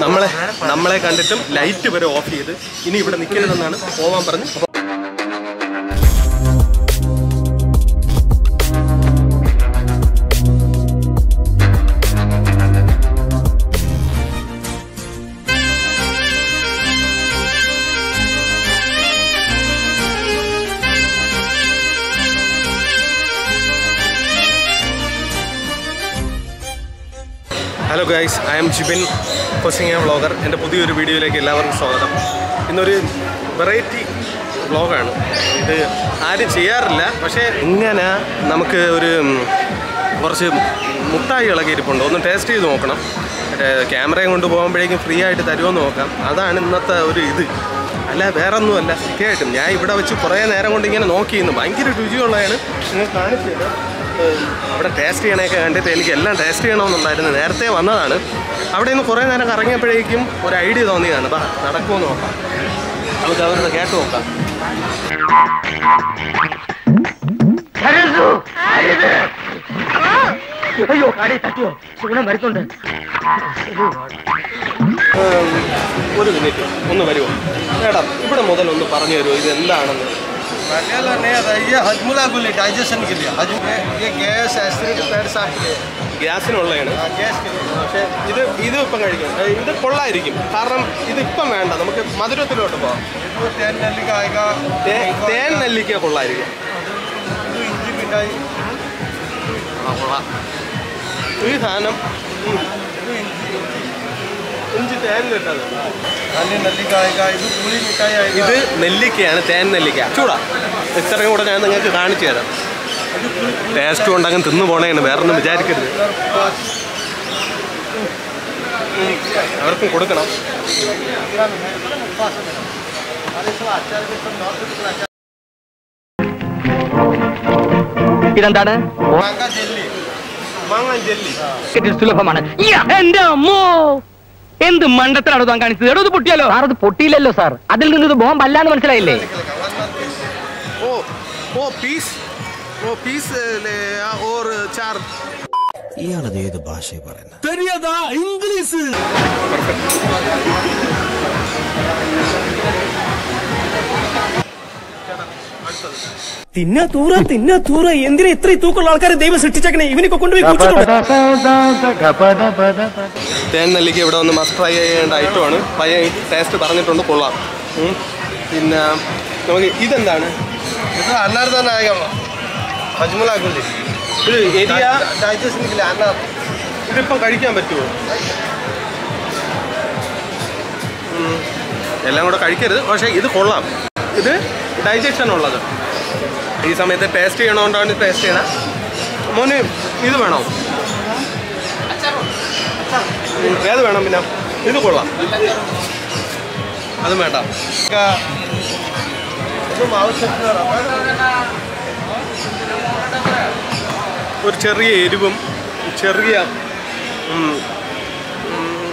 നമ്മളെ നമ്മളെ കണ്ടിട്ടും ലൈറ്റ് വരെ ഓഫ് ചെയ്ത് ഇനി ഇവിടെ നിൽക്കരുതെന്നാണ് പോവാൻ പറഞ്ഞ് അപ്പോൾ hello guys I'm Jibin കൊസിങ്ങ വ്ളോഗർ എൻ്റെ പുതിയൊരു വീഡിയോയിലേക്ക് എല്ലാവർക്കും സ്വാഗതം ഇന്നൊരു വെറൈറ്റി വ്ളോഗാണ് ഇത് ആരും ചെയ്യാറില്ല പക്ഷേ ഇങ്ങനെ നമുക്ക് ഒരു ഉം, കുറച്ച് മുട്ടായികളൊക്കെ ഇരിപ്പുണ്ട് ഒന്ന് ടേസ്റ്റ് ചെയ്ത് നോക്കണം മറ്റേ ക്യാമറയും കൊണ്ട് പോകുമ്പോഴേക്കും ഫ്രീ ആയിട്ട് തരുമെന്ന് നോക്കാം അതാണ് ഇന്നത്തെ ഒരു ഇത് അല്ല വേറെ ഒന്നുമല്ല സത്യമായിട്ടും ഞാൻ ഇവിടെ വെച്ച് കുറേ നേരം കൊണ്ട് ഇങ്ങനെ നോക്കിയിരുന്നു ഭയങ്കര രുചിയുള്ളതാണ് നിങ്ങൾ കാണിച്ചു തരാം ഏഹ് അവിടെ ടേസ്റ്റ് ചെയ്യണയൊക്കെ കണ്ടിട്ട് എനിക്ക് എല്ലാം ടേസ്റ്റ് ചെയ്യണമെന്നുണ്ടായിരുന്നു നേരത്തെ വന്നതാണ് അവിടെ നിന്ന് കുറേ നേരം കറങ്ങിയപ്പോഴേക്കും ഒരു ഐഡിയ തോന്നിയതാണ് ബാ നടക്കുമോ നോക്കാം നമുക്ക് അവരുടെ കേട്ട് നോക്കാം അയ്യോ കടയിൽ തട്ടിയോ ക്ഷീണം വരുന്നുണ്ട് ഏഹ് ഒരു മിനിറ്റ് ഒന്ന് വരുമോ മേഡം ഇവിടെ മുതൽ ഒന്ന് പറഞ്ഞു തരുമോ ഇത് എന്താണെന്ന് मसाला नहीं आता ये हजमुला गोली डाइजेशन के लिए हजम ये ये गैस एसिड पैर साफ के लिए ഗ്യാസിനുള്ളതാണ് हाँ, गैस के लिए പക്ഷേ ഇത് ഇത് ഇപ്പം കഴിക്കും ഏഹ് ഇത് കൊള്ളായിരിക്കും കാരണം ഇത് ഇപ്പം വേണ്ട നമുക്ക് മധുരത്തിലോട്ട് പോകാം वो तेल नली का आएगा തേ- തേൻ നെല്ലിക്ക കൊള്ളായിരിക്കും तो इडली मिठाई ആ കൊള്ളാം ഈ സാധനം ഉം, ഇഞ്ചി തേനിലിട്ടത് खाली नली का आएगा ये पूरी मिठाई आएगा ഇത് നെല്ലിക്കയാണ് തേൻ നെല്ലിക്ക ചൂടാ ഇത്രയും കൂടെ ഞാൻ നിങ്ങൾക്ക് കാണിച്ചു തരാം ടേസ്റ്റ് കൊണ്ട് അങ്ങ് തിന്നു പോണേന്ന് വേറൊന്നും വിചാരിക്കരുത് അവർക്കും കൊടുക്കണം ഇതെന്താണ് मांगा दिल्ली മാങ്ങാൻ ജെല്ലി ഇത് സുലഭമാണ് യ്യ, എന്റെ അമ്മോ എന്ത് മണ്ടത്തിലാണ് താൻ കാണിച്ചത് എടോ ഇത് പൊട്ടിയാലോ സാർ അത് പൊട്ടിയില്ലല്ലോ സാർ അതിൽ നിന്ന് ഇത് ബോംബ് അല്ലാന്ന് മനസ്സിലായില്ലേ ഓ ഓ പീസ് ഓ പീസ് ഓർ ചാർ ഇയാളത് ഏത് ഭാഷയെ പറയുന്നത് തിന്നാ തൂറ തിന്നാ തൂറ എന്തിനാ ഇത്രയും തൂക്കമുള്ള ആൾക്കാരെ ദൈവം സൃഷ്ടിച്ചേക്കണേ ഇവനൊക്കെ കൊണ്ടുപോയി കുഴിച്ചിട്ടുണ്ട് തേൻ നെല്ലിക്ക ഇവിടെ വന്ന് മസ്റ്റ് ട്രൈ ചെയ്യേണ്ട ഐറ്റമാണ് പയ്യൻ ടേസ്റ്റ് പറഞ്ഞിട്ടുണ്ട് കൊള്ളാം ഉം. പിന്നെ നമുക്ക് ഇതെന്താണ് ये तो अनारदाना आएगा हजमुला गोली ഇത് എരിയ डाइजेशन के लिए अनार ഇതിപ്പം കഴിക്കാൻ പറ്റുമോ ഉം. എല്ലാം കൂടെ കഴിക്കരുത് പക്ഷേ ഇത് കൊള്ളാം ഇത് ഡൈജഷൻ ഉള്ളത് ഈ സമയത്ത് ടേസ്റ്റ് ചെയ്യണോണ്ടാണ് ടേസ്റ്റ് ചെയ്യണം മോന് ഇത് വേണോ ഉം, ഏത് വേണം പിന്നെ ഇത് കൊള്ളാം അതും വേണ്ട का तुम आवश्यक ഒരു ചെറിയ എരിവും ചെറിയ ഉം, ഉം,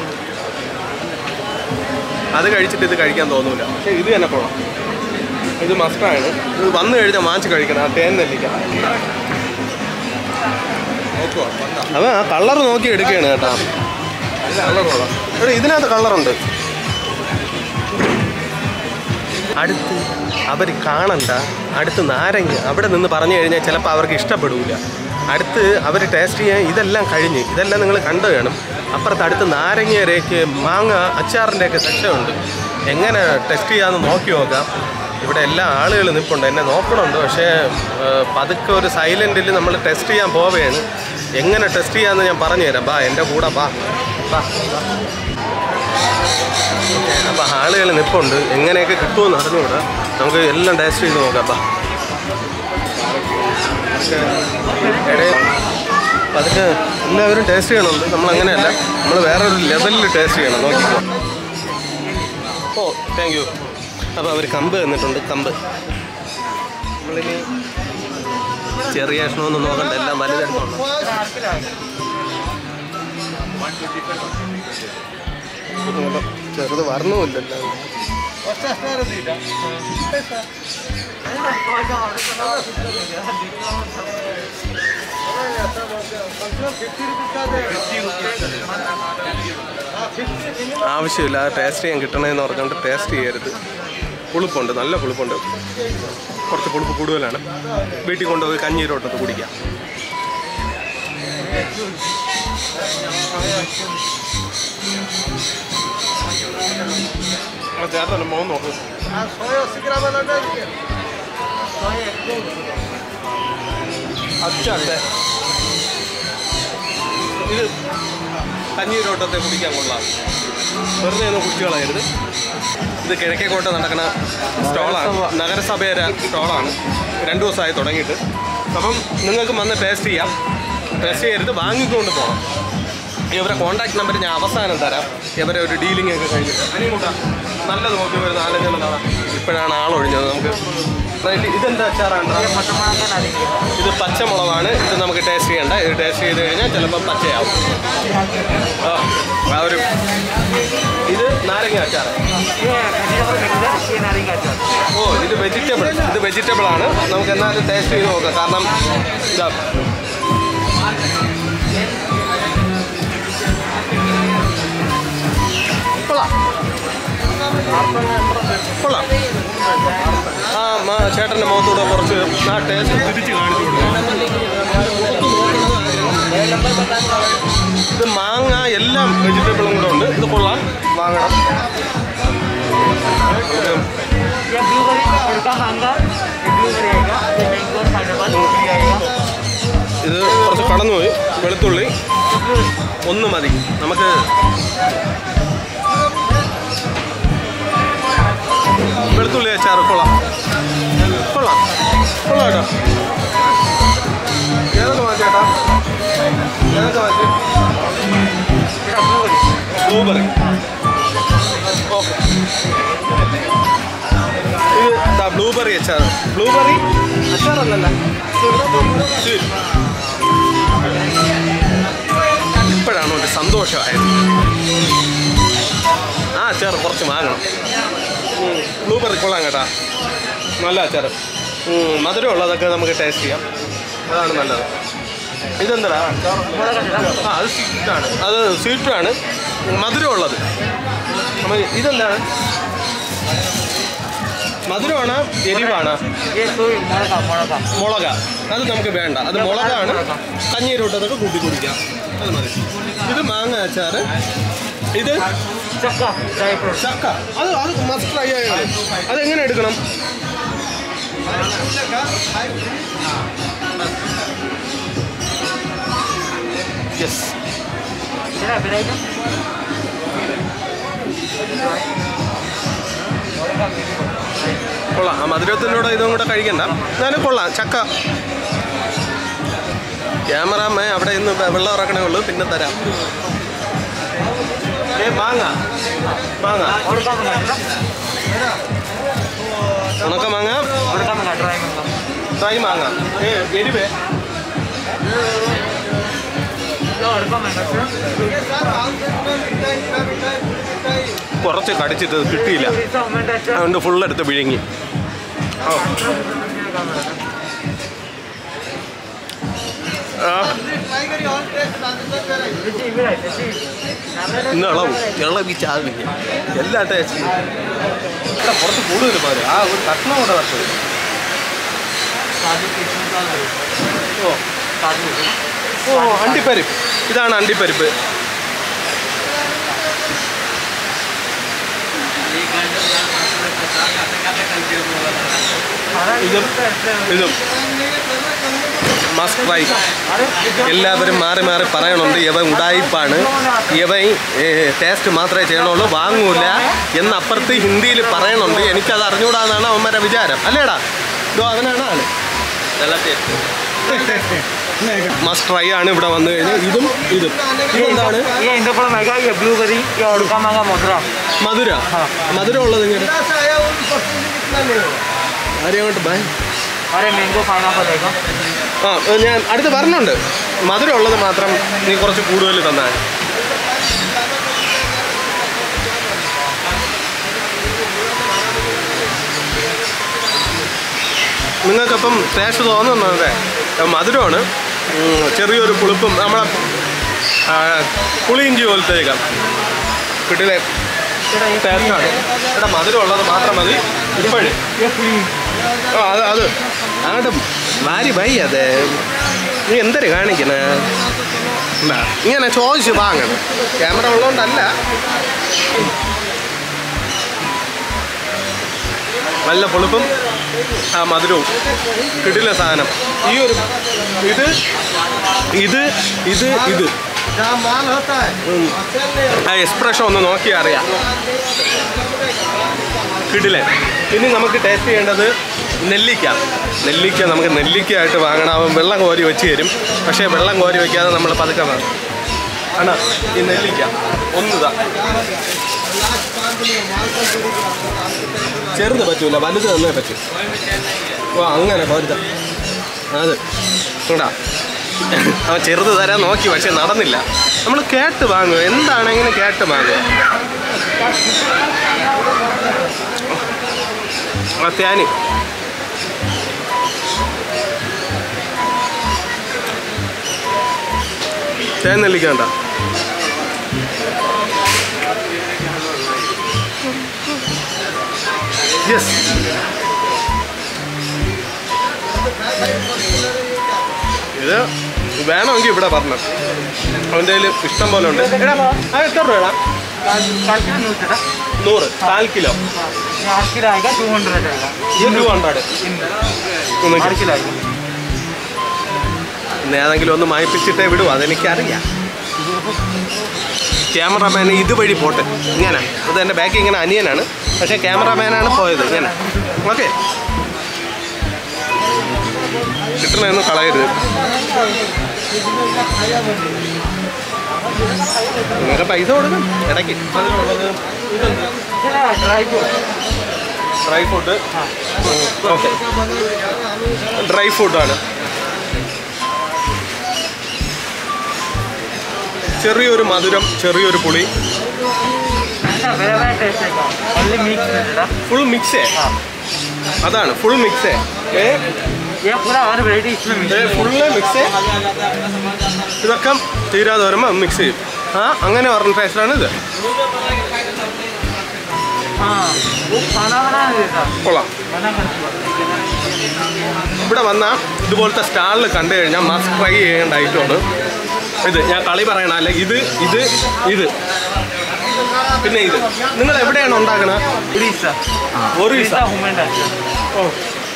അത് കഴിച്ചിട്ട് ഇത് കഴിക്കാൻ തോന്നൂല പക്ഷേ ഇത് തന്നെ കൊള്ളാം ഇത് മസ്റ്റാണ് ഇത് വന്നു കഴിഞ്ഞാൽ വാങ്ങിച്ച് കഴിക്കണം ആ തേൻ നെല്ലിക്ക അവൻ ആ കളർ നോക്കി എടുക്കുകയാണ് കേട്ടോ കളർ കൊള്ളാം എടാ ഇതിനകത്ത് കളറുണ്ട് അടുത്ത് അവർ കാണണ്ട അടുത്ത് നാരങ്ങ അവിടെ നിന്ന് പറഞ്ഞു കഴിഞ്ഞാൽ ചിലപ്പോൾ അവർക്ക് ഇഷ്ടപ്പെടില്ല അടുത്ത് അവർ ടേസ്റ്റ് ചെയ്യാൻ ഇതെല്ലാം കഴിഞ്ഞ് ഇതെല്ലാം നിങ്ങൾ കണ്ടു വേണം അപ്പുറത്ത് അടുത്ത് നാരങ്ങയുടെയൊക്കെ മാങ്ങ അച്ചാറിൻ്റെയൊക്കെ സെക്ഷനുണ്ട് എങ്ങനെ ടെസ്റ്റ് ചെയ്യാമെന്ന് നോക്കി നോക്കാം ഇവിടെ എല്ലാ ആളുകൾ നിൽപ്പുണ്ട് എന്നെ നോക്കണുണ്ട് പക്ഷേ ഏഹ്, പതുക്കെ ഒരു സൈലൻറ്റിൽ നമ്മൾ ടെസ്റ്റ് ചെയ്യാൻ പോവുകയാണ് എങ്ങനെ ടെസ്റ്റ് ചെയ്യാമെന്ന് ഞാൻ പറഞ്ഞു തരാം ബാ എൻ്റെ കൂടെ ബാ ബാ അപ്പോൾ ആളുകൾ നിൽപ്പുണ്ട് എങ്ങനെയൊക്കെ കിട്ടുമെന്ന് അറിഞ്ഞുകൂടാ നമുക്ക് എല്ലാം ടേസ്റ്റ് ചെയ്ത് നോക്കാം അപ്പം ഇടയിൽ അതൊക്കെ എല്ലാവരും ടേസ്റ്റ് ചെയ്യണമുണ്ട് നമ്മൾ അങ്ങനെയല്ല നമ്മൾ വേറൊരു ലെവലിൽ ടേസ്റ്റ് ചെയ്യണം നോക്കിക്കോ ഓ താങ്ക് യു അപ്പോൾ അവർ കമ്പ് തന്നിട്ടുണ്ട് കമ്പ് നമ്മളിനി ചെറിയ കഷ്ണമൊന്നും നോക്കണ്ട എല്ലാം വലുതെടുത്തോണ്ട് ചെറുത് വർണ്ണമില്ലല്ലോ ആവശ്യമില്ല ടേസ്റ്റ് ചെയ്യാൻ കിട്ടണമെന്ന് പറഞ്ഞുകൊണ്ട് ടേസ്റ്റ് ചെയ്യരുത് പുളിപ്പുണ്ട് നല്ല പുളിപ്പുണ്ട് കുറച്ച് പുളിപ്പ് കൂടുതലാണ് വീട്ടിൽ കൊണ്ടുപോയി കഞ്ഞീരോട്ടത്ത് കുടിക്കാം ചേട്ടൻ്റെ മോൻ നോക്കും അച്ചാട്ടെ ഇത് കഞ്ഞീരോട്ടത്തെ കുടിക്കാൻ കൊള്ളാം വെറുതെ ഒന്ന് കുടിച്ചു കളയരുത് ഇത് കിഴക്കേക്കോട്ട നടക്കുന്ന സ്റ്റോളാണ് നഗരസഭയുടെ സ്റ്റോളാണ് രണ്ട് ദിവസമായി തുടങ്ങിയിട്ട് അപ്പം നിങ്ങൾക്ക് വന്ന് ടേസ്റ്റ് ചെയ്യാം ടേസ്റ്റ് ചെയ്യരുത് വാങ്ങിക്കൊണ്ട് പോകണം ഇവരെ കോൺടാക്ട് നമ്പർ ഞാൻ അവസാനം തരാം ഇവരെ ഒരു ഡീലിംഗ് ഒക്കെ കഴിഞ്ഞിട്ട് അനിയമുട്ട നല്ലത് നോക്കി ഒരു നാലഞ്ചെണ്ണം തരാം ഇപ്പോഴാണ് ആളൊഴിഞ്ഞത് നമുക്ക് റൈറ്റ് ഇതെന്താ അച്ചാറാണ് ഇത് പച്ചമുളകാണ് ഇത് നമുക്ക് ടേസ്റ്റ് ചെയ്യണ്ട ഇത് ടേസ്റ്റ് ചെയ്ത് കഴിഞ്ഞാൽ ചിലപ്പോൾ പച്ചയാവും ആ, ആ ഒരു ഇത് നാരങ്ങ അച്ചാർ ഓ ഇത് വെജിറ്റബിൾ ഇത് വെജിറ്റബിൾ ആണ് നമുക്ക് എന്നാലും ടേസ്റ്റ് ചെയ്ത് നോക്കാം കാരണം ഇതാ കൊള്ളാം കൊള്ളാം ആ മാ ചേട്ടൻ്റെ മുഖത്തൂടെ കുറച്ച് ആ ടേസ്റ്റ് തിരിച്ച് കാണിച്ചു കൊടുക്കും ഇത് മാങ്ങ എല്ലാം വെജിറ്റബിളും കൂടെ ഉണ്ട് ഇത് കൊള്ളാം വാങ്ങണം ഇത് കുറച്ച് കടന്നുപോയി വെളുത്തുള്ളി ഒന്ന് മതി നമുക്ക് വെളുത്തുള്ളി അച്ചാറ് കൊള്ളാം കൊള്ളാം കൊള്ളാം കേട്ടോ ഏതൊക്കെ മാറ്റി ചേട്ടാ ഏതൊക്കെ മാറ്റി ബ്ലൂബെറി ഓക്കെ ഇത് ദാ ബ്ലൂബെറി അച്ചാർ ബ്ലൂബെറി അച്ചാറല്ലല്ല ശരി. ഇപ്പോഴാണ് ഒരു സന്തോഷമായത് ആ അച്ചാർ കുറച്ച് വാങ്ങണം ബ്ലൂബെറി കൊള്ളാം കേട്ടാ നല്ല അച്ചാർ മധുരം ഉള്ളതൊക്കെ നമുക്ക് ടേസ്റ്റ് ചെയ്യാം അതാണ് നല്ലത് ഇതെന്താ ആ അത് സ്വീറ്റാണ് അത് സ്വീറ്റാണ് മധുരം ഉള്ളത് അപ്പം ഇതെന്താണ് മധുരമാണ് എരിവാണ് മുളക അത് നമുക്ക് വേണ്ട അത് മുളകാണ് കഞ്ഞീരോട്ടതൊക്കെ കൂട്ടി കുടിക്കാം അത് മതി ഇത് മാങ്ങ അച്ചാറ് ഇത് ചക്ക അത് അത് മസ്റ്റ് ട്രൈ ആയാണ് അതെങ്ങനെ എടുക്കണം യെസ് കൊള്ളാം ആ മധുരത്തിലൂടെ ഇതും കൂടെ കഴിക്കണ്ട എന്നാലും കൊള്ളാം ചക്ക ക്യാമറാമേ അവിടെ ഇന്ന് വെള്ളം ഇറക്കണേ ഉള്ളൂ പിന്നെ തരാം ഏ മാങ്ങ മാങ്ങ ഉണക്ക മാങ്ങ ട്രൈ മാങ്ങ ഏ എരിവേ കുറച്ച് കടിച്ചിട്ട് കിട്ടിയില്ല അതുകൊണ്ട് ഫുള്ളെടുത്ത് വിഴുങ്ങി ഓ ആ ഇന്ന് ഇളവും ഇളവി ചാവില്ല എല്ലാ ടേസ്റ്റും ഇവിടെ പുറത്ത് കൂടുതൽ പാല് ആ ഒരു കഷ്ണം കൂടെ തട്ടത് ഓ ഓ അണ്ടിപ്പരിപ്പ് ഇതാണ് അണ്ടിപ്പരിപ്പ് ഇതും ഇതും മസ്റ്റ് ട്രൈ എല്ലാവരും മാറി മാറി പറയണുണ്ട് ഇവൻ ഉടായിപ്പാണ് ഇവൻ ടേസ്റ്റ് മാത്രമേ ചെയ്യണുള്ളൂ വാങ്ങൂല എന്നപ്പുറത്ത് ഹിന്ദിയിൽ പറയണുണ്ട് എനിക്കത് അറിഞ്ഞുകൂടാന്നാണ് അവന്മാരെ വിചാരം അല്ലേടാ ഇതോ അവനാണ് ആള് മസ്റ്റ് ട്രൈ ആണ് ഇവിടെ വന്നു കഴിഞ്ഞാൽ ഇതും ഇതും ഇതെന്താണ് ये इंद्रफल महंगा ये ब्लूबेरी ये उड़का महंगा मधुरा മധുര മധുരം ഉള്ളത് ഇങ്ങനെ ആരെയും അങ്ങോട്ട് ബൈ अरे मैंगो पाइनएप्पल देखो ആ ഏ, ഞാൻ അടുത്ത് പറഞ്ഞുണ്ട് മധുരം ഉള്ളത് മാത്രം നീ കുറച്ച് കൂടുതൽ തന്നാൽ നിങ്ങൾക്കപ്പം ടേസ്റ്റ് തോന്നുന്നത് മധുരമാണ് ഉം, ചെറിയൊരു പുളിപ്പും നമ്മളെ ആ, പുളിയിഞ്ചി പോലത്തെ കിട്ടിലെ ടേസ്റ്റാണ് ഇവിടെ മധുരം ഉള്ളത് മാത്രം മതി ഇപ്പോഴും ആ അത് അത് അങ്ങോട്ട് വാരി ബൈ അതെ നീ എന്തൊരു കാണിക്കണേ എന്താ ഇങ്ങനെ ചോദിച്ച് വാങ്ങണം ക്യാമറ ഉള്ളതുകൊണ്ടല്ല നല്ല പൊളുപ്പും ആ മധുരവും കിടില സാധനം ഈ ഒരു ഇത് ഇത് ഇത് ഇത് जहाँ माल होता है ആ എക്സ്പ്രഷൻ ഒന്ന് നോക്കിയാൽ അറിയാം കിടിലെ ഇനി നമുക്ക് ടേസ്റ്റ് ചെയ്യേണ്ടത് നെല്ലിക്ക നെല്ലിക്ക നമുക്ക് നെല്ലിക്കയായിട്ട് വാങ്ങണം അവൻ വെള്ളം കോരി വെച്ച് തരും പക്ഷേ വെള്ളം കോരി വയ്ക്കാതെ നമ്മൾ പതുക്കെ വാങ്ങും ആണ് ഈ നെല്ലിക്ക ഒന്നുതാ ചെറുത് പറ്റൂല വലുത് തന്നേ പറ്റൂ ഓ അങ്ങനെ കോരുത അത് കണ്ടാ അവൻ ചെറുത് തരാൻ നോക്കി പക്ഷെ നടന്നില്ല നമ്മൾ കേട്ട് വാങ്ങുക എന്താണെങ്കിലും കേട്ട് വാങ്ങുക ആ തേന് തേൻ നെല്ലിക്കണ്ട യെസ് ഇത് വേണമെങ്കിൽ ഇവിടെ പറഞ്ഞു അവൻ്റെ കയ്യിൽ ഇഷ്ടം പോലെ ഉണ്ട് എടാ അത് എത്ര രൂപ നൂറ് കാൽ കിലോ ഇത് ടു ഹൺഡ്രഡ് ഇന്ന് ഏതെങ്കിലും ഒന്ന് മായിപ്പിച്ചിട്ടേ വിടൂ അതെനിക്കറിയാം ക്യാമറമാൻ ഇതുവഴി പോട്ടെ ഇങ്ങനെ ഇത് എൻ്റെ ബാക്കിൽ ഇങ്ങനെ അനിയനാണ് പക്ഷേ ക്യാമറമാനാണ് പോയത് ഇങ്ങനെ ഓക്കെ കിട്ടണമെന്ന് കളയരുത് നിങ്ങൾക്ക് പൈസ കൊടുക്കും ഇടയ്ക്ക് അതിനുള്ളത് ഇതെന്ത് ഡ്രൈ ഫുഡ് ഓക്കെ ഡ്രൈ ഫുഡാണ് ചെറിയൊരു മധുരം ചെറിയൊരു പുളി ഫുൾ മിക്സേ അതാണ് ഫുൾ മിക്സേ ഏ ഫുള്ള് മിക്സ് ഇതൊക്കെ തീരാതെ വരുമ്പോൾ മിക്സ് ചെയ്യും ആ അങ്ങനെ പറഞ്ഞ ടേസ്റ്റാണ് ഇത് കൊള്ളാം ഇവിടെ വന്ന ഇതുപോലത്തെ സ്റ്റാളിൽ കണ്ടു കഴിഞ്ഞാൽ മസ്റ്റ് ട്രൈ ചെയ്യേണ്ട ഐറ്റമാണ് ഇത് ഞാൻ കളി പറയണ അല്ല ഇത് ഇത് ഇത് പിന്നെ ഇത് നിങ്ങൾ എവിടെയാണ് ഉണ്ടാക്കണത് ഒറീസ ഓ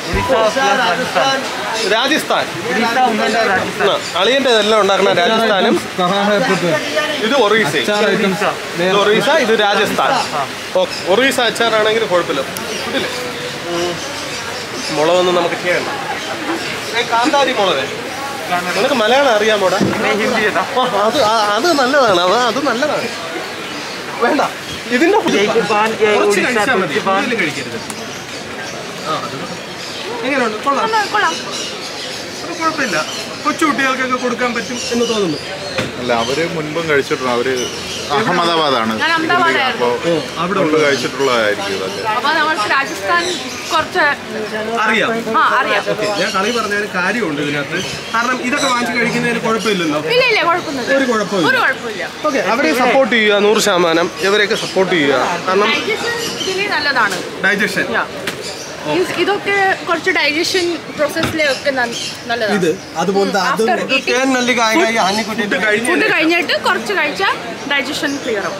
രാജസ്ഥാൻ ആ, അളിയൻ്റെ ഇതെല്ലാം ഉണ്ടാക്കുന്ന രാജസ്ഥാനും ഇത് ഒറീസ ഇത് ഒറീസ ഇത് രാജസ്ഥാൻ ഓ ഒറീസ അച്ചാറാണെങ്കിൽ കുഴപ്പമില്ല ഇതില്ലേ ഉം. മുളകൊന്നും നമുക്ക് ചെയ്യണ്ട ഏ, കാന്താരി മുളക് നിനക്ക് മലയാളം അറിയാമോടാ ആ, അത് ആ, അത് നല്ലതാണ് അത് അത് നല്ലതാണ് വേണ്ട ഇതിന്റെ കുറച്ച് കഴിച്ചാൽ മതി കൂടുതൽ കഴിക്കരുത് ആ, അത് എങ്ങനെയുണ്ട് കൊള്ളാം അത് കുഴപ്പമില്ല കൊച്ചു കുട്ടികൾക്കൊക്കെ കൊടുക്കാൻ പറ്റും എന്ന് തോന്നുന്നു അല്ല അവര് മുൻപും കഴിച്ചിട്ടുണ്ട് അവര് അഹമ്മദാബാദാണ് ഞാൻ അഹമ്മദാബാദായിരുന്നു. അപ്പോ അവിടെ മുൻപ് കഴിച്ചിട്ടുള്ളതായിരിക്കും ഇതൊക്കെ അപ്പൊ നമുക്ക് രാജസ്ഥാൻ കുറച്ച് അറിയാം ആ അറിയാം ഓക്കെ ഞാൻ കളി പറഞ്ഞതിന് കാര്യമുണ്ട് ഇതിനകത്ത് കാരണം ഇതൊക്കെ വാങ്ങിച്ച് കഴിക്കുന്നതിന് കുഴപ്പമില്ലല്ലോ ഇല്ല ഇല്ല കുഴപ്പമൊന്നുമില്ല ഒരു കുഴപ്പമില്ല ഒരു കുഴപ്പമില്ല ഓക്കെ അവരെ സപ്പോർട്ട് ചെയ്യുക നൂറ് ശതമാനം ഇവരെയൊക്കെ സപ്പോർട്ട് ചെയ്യുക കാരണം ഡൈജഷൻ ഇതിന് നല്ലതാണ് ഡൈജഷൻ Yeah. Means ഇതൊക്കെ കുറച്ച് ഡൈജഷൻ പ്രോസസ്സിലൊക്കെ നല്ലതാണ് ഇത് അതുപോലത്തെ അത് After eating ट्रेन नली का आएगा ये हानि को ഫുഡ് കഴിഞ്ഞ് ഫുഡ് കഴിഞ്ഞിട്ട് കുറച്ച് കഴിച്ചാൽ ഡൈജഷൻ ക്ലിയർ ആവും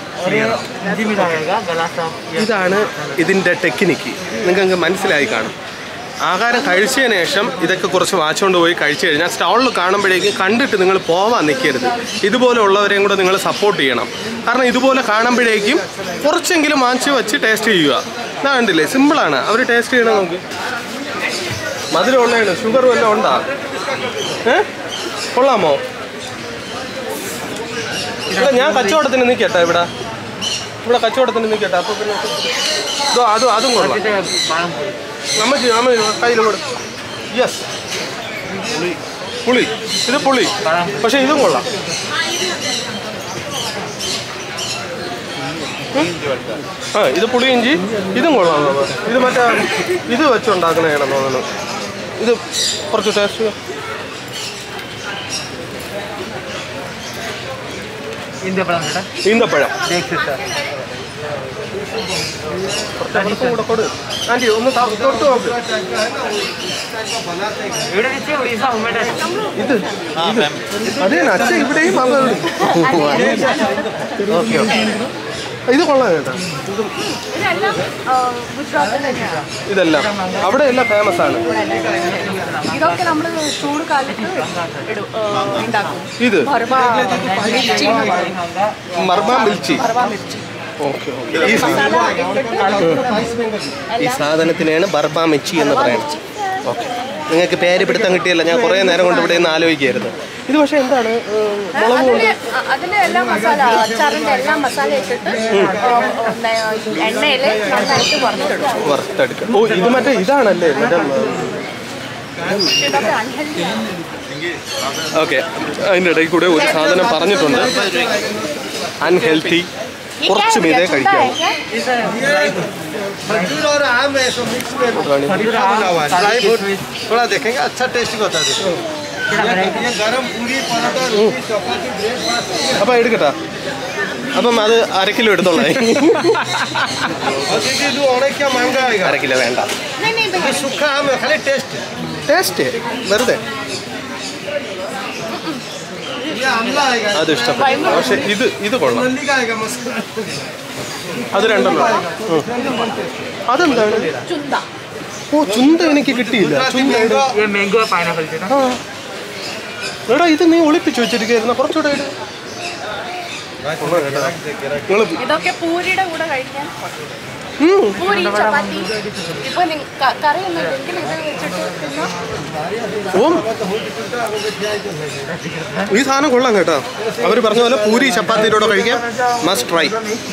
ഇതാണ് ഇതിൻ്റെ ടെക്നിക്ക് നിങ്ങൾക്ക് മനസ്സിലായി കാണും ആഹാരം കഴിച്ചതിന് ശേഷം ഇതൊക്കെ കുറച്ച് വാച്ചുകൊണ്ട് പോയി കഴിച്ചു കഴിഞ്ഞാൽ സ്റ്റാളിൽ കാണുമ്പോഴേക്കും കണ്ടിട്ട് നിങ്ങൾ പോവാൻ നിൽക്കരുത് ഇതുപോലെ ഉള്ളവരെയും കൂടെ നിങ്ങൾ സപ്പോർട്ട് ചെയ്യണം കാരണം ഇതുപോലെ കാണുമ്പോഴേക്കും കുറച്ചെങ്കിലും വാങ്ങിച്ച് വെച്ച് ടേസ്റ്റ് ചെയ്യുക ഇതാ കണ്ടില്ലേ സിമ്പിളാണ് അവർ ടേസ്റ്റ് ചെയ്യണം നമുക്ക് മധുരം ഉള്ളതാണ് ഷുഗർ വല്ലതും ഉണ്ടാ ഏ കൊള്ളാമോ ഇവിടെ ഞാൻ കച്ചവടത്തിന് നിൽക്കട്ടെ ഇവിടെ ഇവിടെ കച്ചവടത്തിന് നിൽക്കട്ടെ അപ്പോൾ പിന്നെ ഇതോ അതും അതും കൊള്ളാം നമുക്ക് നമ്മൾ കയ്യിൽ കൊടു യെസ് പുളി പുളി ഇത് പുളി പക്ഷെ ഇതും കൊള്ളാം ഉം? ആ ഇത് പുളി ഇഞ്ചി ഇതും കൊള്ളാം മാമ. ഇത് മറ്റേ ഇത് വെച്ചുണ്ടാക്കണതാണെന്ന് തോന്നുന്നു ഇത് കുറച്ച് ടേസ്റ്റ് ഈന്തപ്പഴം കൂടെ കൊടു ആൻറ്റി ഒന്ന് ത- തൊട്ട് നോക്ക് ഇത് ഇത് അതെ അച്ഛ ഇവിടെയും അത് ഓക്കെ ഓക്കെ ഇത് കൊള്ളാം കേട്ടോ ഇതെല്ലാം ഗുജറാത്തിൽ തന്നെയാണ് ഇതെല്ലാം അവിടെ എല്ലാം ഫേമസ് ആണ് ഇതൊക്കെ നമ്മൾ ചൂട് കാലത്ത് ഇടും, ആ, ഉണ്ടാക്കും ഇത് ബർബ മിർച്ചി എന്ന് പറയും. മർമ മിൽച്ചി ബർബ മിർച്ചി ഓക്കെ ഓക്കെ ഈ സാ- മസാല ഇട്ടിട്ട് ഈ സാധനത്തിനെയാണ് ബർബ മിച്ചി എന്ന് പറയുന്നത് ഓക്കെ നിങ്ങൾക്ക് പേര് പിടുത്തം കിട്ടിയല്ല ഞാൻ കുറേ നേരം കൊണ്ട് ഇവിടെ നിന്ന് ആലോചിക്കായിരുന്നു ഇത് പക്ഷേ എന്താണ് ഏഹ്, മുളക് കൊണ്ട് അതില് അതിന്റെ എല്ലാ മസാല അച്ചാറിന്റെ എല്ലാ മസാല ഇട്ടിട്ട് എണ്ണയിൽ നന്നായിട്ട് വറുത്തെടുക്കും വറുത്തെടുക്കുക ഓ ഇത് മറ്റേ ഇതാണല്ലേ മറ്റേ ഇതൊക്കെ unhealthy ആണ്. ഓക്കെ അതിൻ്റെ ഇടയിൽ കൂടെ ഒരു സാധനം പറഞ്ഞിട്ടുണ്ട് അൺഹെൽത്തി കുറച്ച് മീതേ കഴിക്കാവൂ खजूर और आम है सो मिक्स में मीठा बना हुआ है ड्राई फ्रूट थोड़ा देखेंगे अच्छा टेस्ट बता देते ये गरम पूरी पराठा रोटी चपाती ब्रेकफास्ट അപ്പം എടുക്കട്ടാ അപ്പം അത് അര കിലോ എടുത്തോളേ और दीदी दो और क्या महंगा आएगा അര കിലോ വേണ്ട नहीं नहीं ये सूखा आम है खाली टेस्ट ടേസ്റ്റ് വെറുതെ ये आमला आएगा അത് ഇഷ്ടപ്പെട്ടു പക്ഷെ ഇത് ഇത് കൊള്ളാം नंदी का आएगा मस्का അത് രണ്ടെണ്ണം ഉം. അതെന്താണ് ചുന്ത ഓ ചുന്ത എനിക്ക് കിട്ടിയില്ല गुजराती ചുന്ത मैंगो ആ. എടാ ഇത് നീ ഒളിപ്പിച്ചു വെച്ചിരിക്കുന്ന കുറച്ചുകൂടെ ഇട്. നിങ്ങള് ഇതൊക്കെ പൂരിയുടെ കൂടെ കഴിക്കാൻ ഉം. പൂരി ചപ്പാത്തി ഇപ്പൊ നി- ക- കറിയൊന്നും ഇല്ലെങ്കിൽ ഇത് വെച്ചിട്ട് തിന്നാം ഓം ഈ സാധനം കൊള്ളാം കേട്ടോ അവർ പറഞ്ഞ പോലെ പൂരി ചപ്പാത്തിയുടെ കഴിക്കാം മസ്റ്റ് ട്രൈ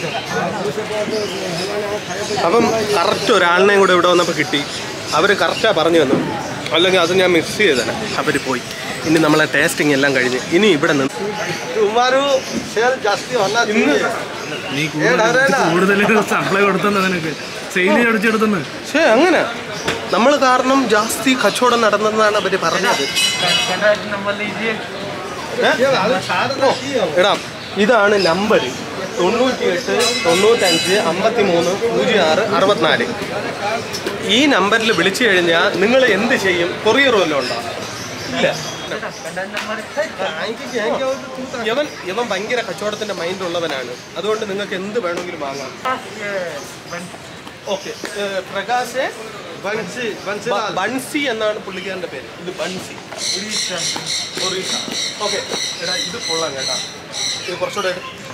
അപ്പം കറക്റ്റ് ഒരാളിനെയും കൂടെ ഇവിടെ വന്നപ്പോൾ കിട്ടി അവർ കറക്റ്റാണ് പറഞ്ഞു തന്നു അല്ലെങ്കിൽ അത് ഞാൻ മിക്സ് ചെയ്തേനെ അവർ പോയി ഇനി നമ്മളെ ടേസ്റ്റിംഗ് എല്ലാം കഴിഞ്ഞ് ഇനി ഇവിടെ നിന്ന് तुम्हारू सेल जास्ती होना चाहिए ये डर है ना കൂടുതൽ സപ്ലൈ കൊടുത്തെന്ന് നിനക്ക് സെയിൽ അടിച്ചെടുത്തെന്ന് പക്ഷേ അങ്ങനെ നമ്മൾ കാരണം ജാസ്തി കച്ചവടം നടന്നെന്നാണ് അവർ പറഞ്ഞത് ये वाला साथ रखी है എടാ ഇതാണ് നമ്പർ തൊണ്ണൂറ്റിയെട്ട് തൊണ്ണൂറ്റഞ്ച് അമ്പത്തി മൂന്ന് പൂജ്യം ആറ് അറുപത്തിനാല് ഈ നമ്പറിൽ വിളിച്ചു കഴിഞ്ഞാൽ നിങ്ങൾ എന്ത് ചെയ്യും കൊറിയർ വല്ലതും ഉണ്ടോ ഇല്ല യവൻ യവൻ ഭയങ്കര കച്ചവടത്തിന്റെ മൈൻഡ് ഉള്ളവനാണ് അതുകൊണ്ട് നിങ്ങൾക്ക് എന്ത് വേണമെങ്കിലും വാങ്ങാം ഓക്കെ പ്രകാശ് बंसी बंसी ബ- ബൺസി എന്നാണ് പുള്ളിക്കാരൻ്റെ പേര് ഇത് ബൺസി ഒറീസ ഓക്കെ എടാ ഇത് കൊള്ളാം കേട്ടാ ഇത് കുറച്ചുകൂടെ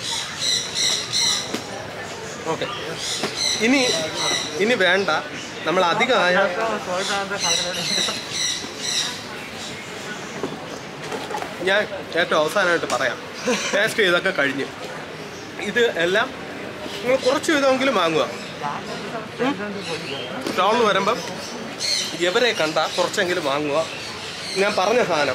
ഓക്കെ ഇനി ഇനി വേണ്ട നമ്മൾ അധികമായ ഞാൻ ഏറ്റവും അവസാനമായിട്ട് പറയാം ടേസ്റ്റ് ചെയ്തൊക്കെ കഴിഞ്ഞ് ഇത് എല്ലാം നിങ്ങൾ കുറച്ച് വിധമെങ്കിലും വാങ്ങുക സ്റ്റാളിൽ വരുമ്പം ഇവരെ കണ്ട കുറച്ചെങ്കിലും വാങ്ങുക ഞാൻ പറഞ്ഞ സാധനം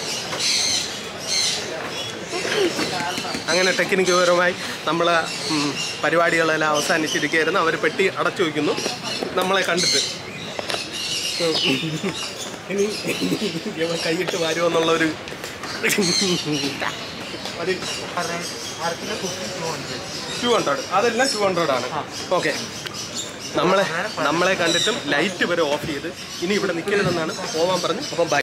അങ്ങനെ ടെക്നിക്ക് പരമായി നമ്മൾ പരിപാടികളെല്ലാം അവസാനിച്ചിരിക്കുകയായിരുന്നു അവർ പെട്ടി അടച്ചു വയ്ക്കുന്നു നമ്മളെ കണ്ടിട്ട് ഇനി ഇവൻ കൈയിട്ട് വരുമെന്നുള്ളൊരു ടു ഹൺഡ്രഡ് അതെല്ലാം ടു ഹൺഡ്രഡ് ആണ് ഓക്കെ നമ്മളെ നമ്മളെ കണ്ടിട്ടും ലൈറ്റ് വരെ ഓഫ് ചെയ്ത് ഇനി ഇവിടെ നിൽക്കരുതെന്നാണ് പോവാൻ പറഞ്ഞു അപ്പം ബൈ